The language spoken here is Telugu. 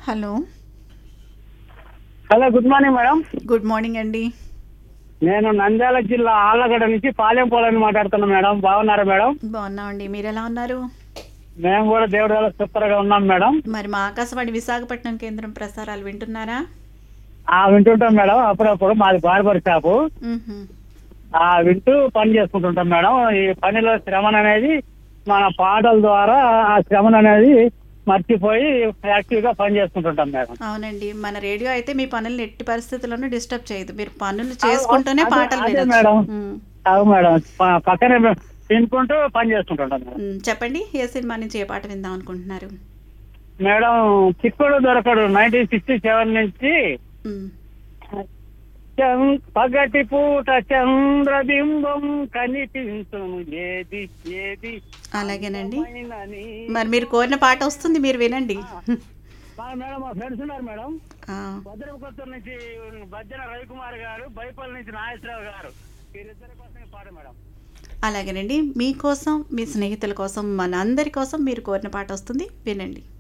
Hello hello good morning madam good morning అండి నేను నంద్యాల జిల్లా ఆళ్ళగడ్డ నుంచి పాలెం పోలని మాట్లాడుతున్నా మేడం బాగున్నారా మేడం బాగున్నామండి మీరు ఎలా ఉన్నారు మేము కూడా దేవుడి వల్ల సూపర్ గా ఉన్నాం మేడం మరి మా ఆకాశవాణి విశాఖపట్నం కేంద్రం ప్రసారాలు వింటున్నారా ఆ వింటుంటాం మేడం అప్పుడప్పుడు మాది బార్బర్ షాపు మ్హూ. ఆ వింటూ పని చేసుకుంటుంటాం మేడం ఈ పనిలో శ్రమణ అనేది మన పాటల ద్వారా ఆ శ్రమణ అనేది మర్చిపోయి యాక్టివ్ గా పని చేసుకుంటుంటాం మేడం అవునండి మన రేడియో అయితే మీ పనులను ఎట్టి పరిస్థితుల్లోనూ డిస్టర్బ్ చేయదు మీరు పనులు చేసుకుంటూనే అదే- పాటలు అదే వినొచ్చు మేడం. మ్. అవును మేడం ప- పక్కనే తినుకుంటూ పని చేసుకుంటుంటాం మేడం మ్, చెప్పండి ఏ సినిమా నుంచి ఏ పాట విందాం అనుకుంటున్నారు మేడం చిక్కుడు దొరకడు నైన్టీన్ సిక్స్టీ సెవెన్ నుంచి మ్, చం- పగటి పూట చంద్రబింబం కనిపించును ఏది ఏది అలాగేనండి అందమైనని. మరి మీరు కోరిన పాట వస్తుంది మీరు వినండి మా మేడం మా ఫ్రెండ్స్ ఉన్నారు మేడం ఆ, భద్రకొత్తూరు నుంచి బజ్జన రవికుమార్ గారు బైపల్లి నుంచి నాగేశ్వరరావు గారు వీరిద్దరి కోసం ఈ పాట మేడం అలాగేనండి మీకోసం మీ స్నేహితుల కోసం మన అందరి కోసం మీరు కోరిన పాట వస్తుంది వినండి